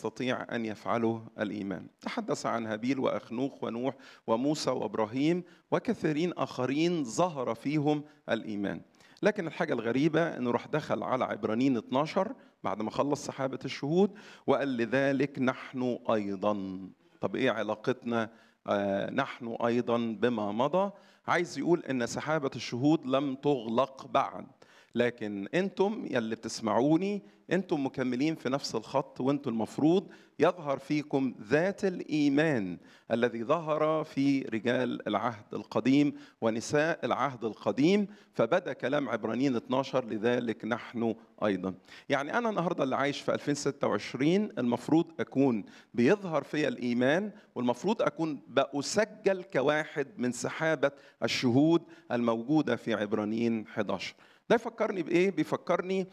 يستطيع ان يفعله الايمان تحدث عن هابيل واخنوخ ونوح وموسى وابراهيم وكثيرين اخرين ظهر فيهم الايمان لكن الحاجة الغريبة انه راح دخل على عبرانيين 12 بعد ما خلص سحابة الشهود وقال لذلك نحن أيضا طب إيه علاقتنا آه نحن أيضا بما مضى عايز يقول إن سحابة الشهود لم تغلق بعد لكن انتم يلي بتسمعوني انتم مكملين في نفس الخط وانتم المفروض يظهر فيكم ذات الايمان الذي ظهر في رجال العهد القديم ونساء العهد القديم فبدا كلام عبرانيين 12 لذلك نحن ايضا يعني انا النهارده اللي عايش في 2026 المفروض اكون بيظهر فيا الايمان والمفروض اكون بأسجل كواحد من سحابه الشهود الموجوده في عبرانيين 11 ده يفكرني بايه بيفكرني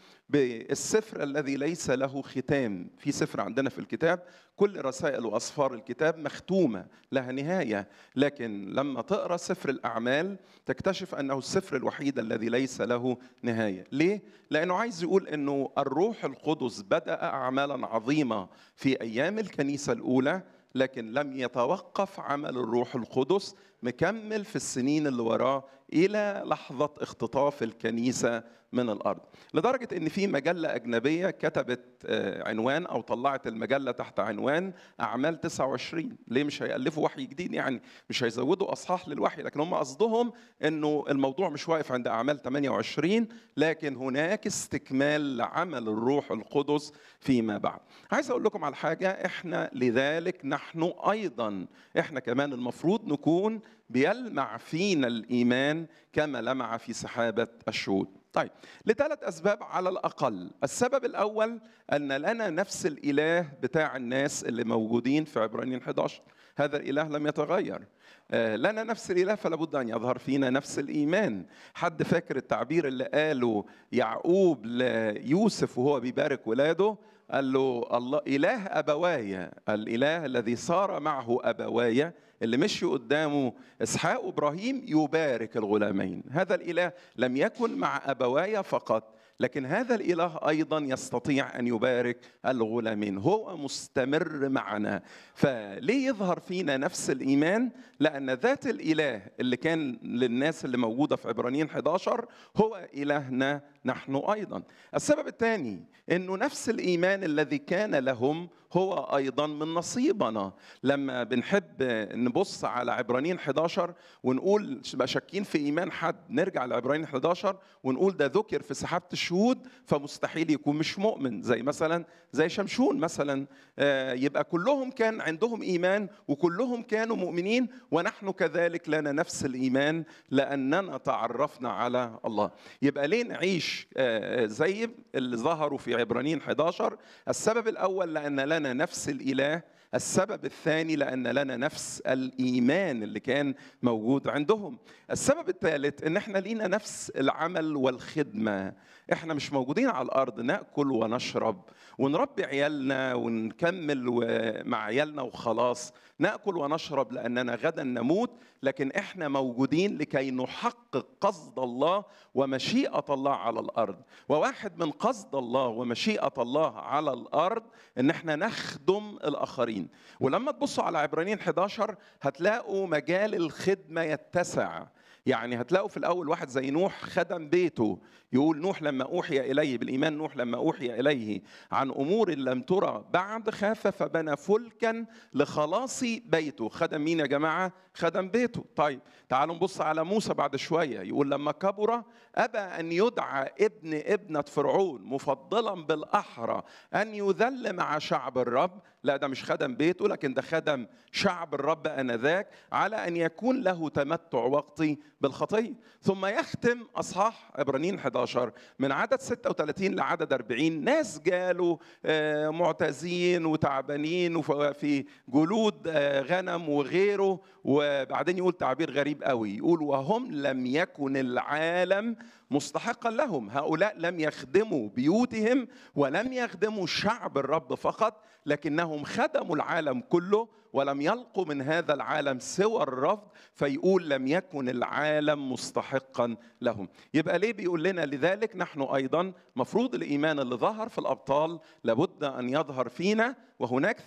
بالسفر الذي ليس له ختام في سفر عندنا في الكتاب كل رسائل واسفار الكتاب مختومه لها نهايه لكن لما تقرا سفر الاعمال تكتشف انه السفر الوحيد الذي ليس له نهايه ليه لانه عايز يقول انه الروح القدس بدا اعمالا عظيمه في ايام الكنيسه الاولى لكن لم يتوقف عمل الروح القدس مكمل في السنين اللي وراه الى لحظه اختطاف الكنيسه من الارض لدرجه ان في مجله اجنبيه كتبت عنوان او طلعت المجله تحت عنوان اعمال 29 ليه مش هيالفوا وحي جديد يعني مش هيزودوا اصحاح للوحي لكن هم قصدهم انه الموضوع مش واقف عند اعمال 28 لكن هناك استكمال لعمل الروح القدس فيما بعد عايز اقول لكم على حاجه احنا لذلك نحن ايضا احنا كمان المفروض نكون بيلمع فينا الايمان كما لمع في سحابه الشهود طيب لثلاث اسباب على الاقل السبب الاول ان لنا نفس الاله بتاع الناس اللي موجودين في عبرانيين 11 هذا الاله لم يتغير لنا نفس الاله فلا بد ان يظهر فينا نفس الايمان حد فاكر التعبير اللي قاله يعقوب ليوسف وهو بيبارك ولاده قال له الله اله ابوايا الاله الذي صار معه ابوايا اللي مشي قدامه اسحاق وابراهيم يبارك الغلامين هذا الاله لم يكن مع ابوايا فقط لكن هذا الاله ايضا يستطيع ان يبارك الغلامين هو مستمر معنا فليه يظهر فينا نفس الايمان لان ذات الاله اللي كان للناس اللي موجوده في عبرانيين 11 هو الهنا نحن ايضا السبب الثاني انه نفس الايمان الذي كان لهم هو ايضا من نصيبنا لما بنحب نبص على عبرانيين 11 ونقول شاكين في ايمان حد نرجع لعبرانيين 11 ونقول ده ذكر في سحابه الشهود فمستحيل يكون مش مؤمن زي مثلا زي شمشون مثلا يبقى كلهم كان عندهم ايمان وكلهم كانوا مؤمنين ونحن كذلك لنا نفس الايمان لاننا تعرفنا على الله يبقى ليه نعيش زي اللي ظهروا في عبرانيين 11 السبب الاول لان لنا نفس الاله السبب الثاني لان لنا نفس الايمان اللي كان موجود عندهم السبب الثالث ان احنا لينا نفس العمل والخدمه احنا مش موجودين على الارض ناكل ونشرب ونربي عيالنا ونكمل مع عيالنا وخلاص ناكل ونشرب لاننا غدا نموت لكن احنا موجودين لكي نحقق قصد الله ومشيئه الله على الارض وواحد من قصد الله ومشيئه الله على الارض ان احنا نخدم الاخرين ولما تبصوا على عبرانيين 11 هتلاقوا مجال الخدمه يتسع يعني هتلاقوا في الاول واحد زي نوح خدم بيته يقول نوح لما اوحي اليه بالايمان نوح لما اوحي اليه عن امور لم ترى بعد خاف فبنى فلكا لخلاص بيته خدم مين يا جماعه خدم بيته طيب تعالوا نبص على موسى بعد شويه يقول لما كبر ابى ان يدعى ابن ابنه فرعون مفضلا بالاحرى ان يذل مع شعب الرب لا ده مش خدم بيته لكن ده خدم شعب الرب انذاك على ان يكون له تمتع وقتي بالخطيه ثم يختم اصحاح عبرانيين 11 من عدد 36 لعدد 40 ناس جالوا معتزين وتعبانين وفي جلود غنم وغيره وبعدين يقول تعبير غريب قوي يقول وهم لم يكن العالم مستحقا لهم هؤلاء لم يخدموا بيوتهم ولم يخدموا شعب الرب فقط لكنهم انهم خدموا العالم كله ولم يلقوا من هذا العالم سوى الرفض فيقول لم يكن العالم مستحقا لهم يبقى ليه بيقول لنا لذلك نحن ايضا مفروض الايمان اللي ظهر في الابطال لابد ان يظهر فينا وهناك